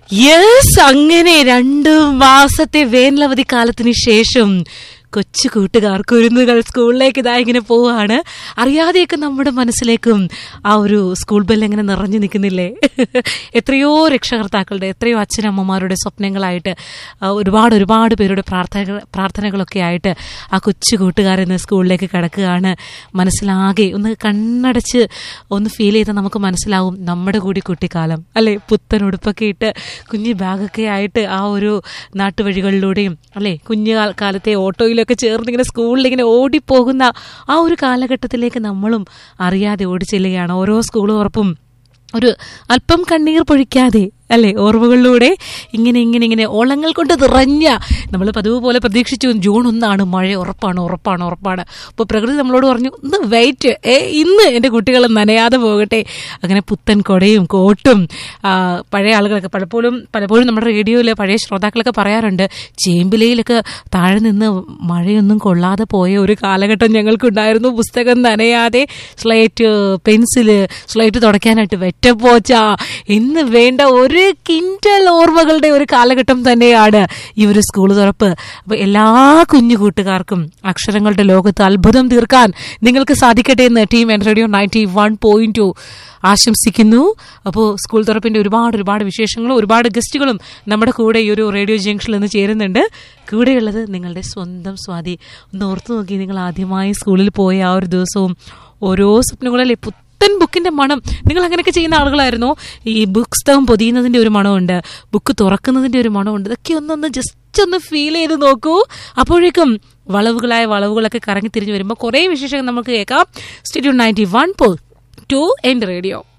yes അങ്ങനെ രണ്ടു മാസത്തെ വേനലവധി കാലത്തിന് ശേഷം കൊച്ചു കൂട്ടുകാർ കുരുന്നുകൾ സ്കൂളിലേക്ക് ഇതാ ഇങ്ങനെ പോവാണ് അറിയാതെയൊക്കെ നമ്മുടെ മനസ്സിലേക്കും ആ ഒരു സ്കൂൾ ബെൽ എങ്ങനെ നിറഞ്ഞു നിൽക്കുന്നില്ലേ എത്രയോ രക്ഷകർത്താക്കളുടെ എത്രയോ അച്ഛനമ്മമാരുടെ സ്വപ്നങ്ങളായിട്ട് ആ, ഒരുപാട് ഒരുപാട് പേരുടെ പ്രാർത്ഥന പ്രാർത്ഥനകളൊക്കെ ആയിട്ട് ആ കൊച്ചു കൂട്ടുകാരെന്ന് സ്കൂളിലേക്ക് കിടക്കുകയാണ് മനസ്സിലാകെ ഒന്ന് കണ്ണടച്ച് ഒന്ന് ഫീൽ ചെയ്താൽ നമുക്ക് മനസ്സിലാവും നമ്മുടെ കൂടി കുട്ടിക്കാലം അല്ലെ പുത്തൻ ഉടുപ്പൊക്കെ ഇട്ട് കുഞ്ഞു ബാഗൊക്കെ ആയിട്ട് ആ ഒരു നാട്ടുവഴികളിലൂടെയും അല്ലെ കുഞ്ഞു കാ- കാലത്തെ ഓട്ടോയിലൊക്കെ ചേർന്ന് ഇങ്ങനെ സ്കൂളിൽ ഇങ്ങനെ ഓടിപ്പോകുന്ന ആ ഒരു കാലഘട്ടത്തിലേക്ക് നമ്മളും അറിയാതെ ഓടിച്ചെല്ലുകയാണ് ഓരോ സ്കൂൾ ഉറപ്പും ഒരു അല്പം കണ്ണീർ പൊഴിക്കാതെ അല്ലെ ഓർമ്മകളിലൂടെ ഇങ്ങനെ ഇങ്ങനെ ഇങ്ങനെ ഓളങ്ങൾ കൊണ്ട് നിറഞ്ഞ നമ്മൾ പതിവ് പോലെ പ്രതീക്ഷിച്ചു ജൂൺ ഒന്നാണ് മഴ ഉറപ്പാണ് ഉറപ്പാണ് ഉറപ്പാണ് അപ്പോൾ പ്രകൃതി നമ്മളോട് പറഞ്ഞു ഒന്ന് വെയിറ്റ് ഏ ഇന്ന് എൻ്റെ കുട്ടികൾ നനയാതെ പോകട്ടെ അങ്ങനെ പുത്തൻ കൊടയും കോട്ടും ആ, പഴയ ആളുകളൊക്കെ പലപ്പോഴും പലപ്പോഴും നമ്മുടെ റേഡിയോയിൽ പഴയ ശ്രോതാക്കളൊക്കെ പറയാറുണ്ട് ചേമ്പിലയിലൊക്കെ താഴെ നിന്ന് മഴയൊന്നും കൊള്ളാതെ പോയ ഒരു കാലഘട്ടം ഞങ്ങൾക്കുണ്ടായിരുന്നു പുസ്തകം നനയാതെ സ്ലേറ്റ് പെൻസില് സ്ലേറ്റ് തുടയ്ക്കാനായിട്ട് വെറ്റപ്പോച്ച ഇന്ന് വേണ്ട ഒരു കിൻഡൽ ഓർമ്മകളുടെ ഒരു കാലഘട്ടം തന്നെയാണ് ഈ ഒരു സ്കൂൾ തുറപ്പ് അപ്പൊ എല്ലാ കുഞ്ഞു കൂട്ടുകാർക്കും അക്ഷരങ്ങളുടെ ലോകത്ത് അത്ഭുതം തീർക്കാൻ നിങ്ങൾക്ക് സാധിക്കട്ടെ എന്ന് team N radio ninety one point two ആശംസിക്കുന്നു അപ്പോൾ സ്കൂൾ തുറപ്പിന്റെ ഒരുപാട് ഒരുപാട് വിശേഷങ്ങളും ഒരുപാട് ഗസ്റ്റുകളും നമ്മുടെ കൂടെ ഈ ഒരു റേഡിയോ ജംഗ്ഷനിൽ നിന്ന് ചേരുന്നുണ്ട് കൂടെയുള്ളത് നിങ്ങളുടെ സ്വന്തം സ്വാതി ഒന്ന് ഓർത്തു നോക്കി നിങ്ങൾ ആദ്യമായി സ്കൂളിൽ പോയ ആ ഒരു ദിവസവും ഓരോ സ്വപ്നങ്ങളല്ലേ പുത്തൻ ബുക്കിന്റെ മണം നിങ്ങൾ അങ്ങനെയൊക്കെ ചെയ്യുന്ന ആളുകളായിരുന്നു ഈ പുസ്തകം പൊതിയുന്നതിന്റെ ഒരു മണമുണ്ട് ബുക്ക് തുറക്കുന്നതിന്റെ ഒരു മണമുണ്ട് ഇതൊക്കെ ഒന്നൊന്ന് ജസ്റ്റ് ഒന്ന് ഫീൽ ചെയ്ത് നോക്കൂ അപ്പോഴേക്കും വളവുകളായ വളവുകളൊക്കെ കറങ്ങി തിരിഞ്ഞു വരുമ്പോൾ കുറേ വിശേഷങ്ങൾ നമുക്ക് കേൾക്കാം സ്റ്റുഡിയോ നയൻറ്റി വൺ പോ ടു എൻഡ് റേഡിയോ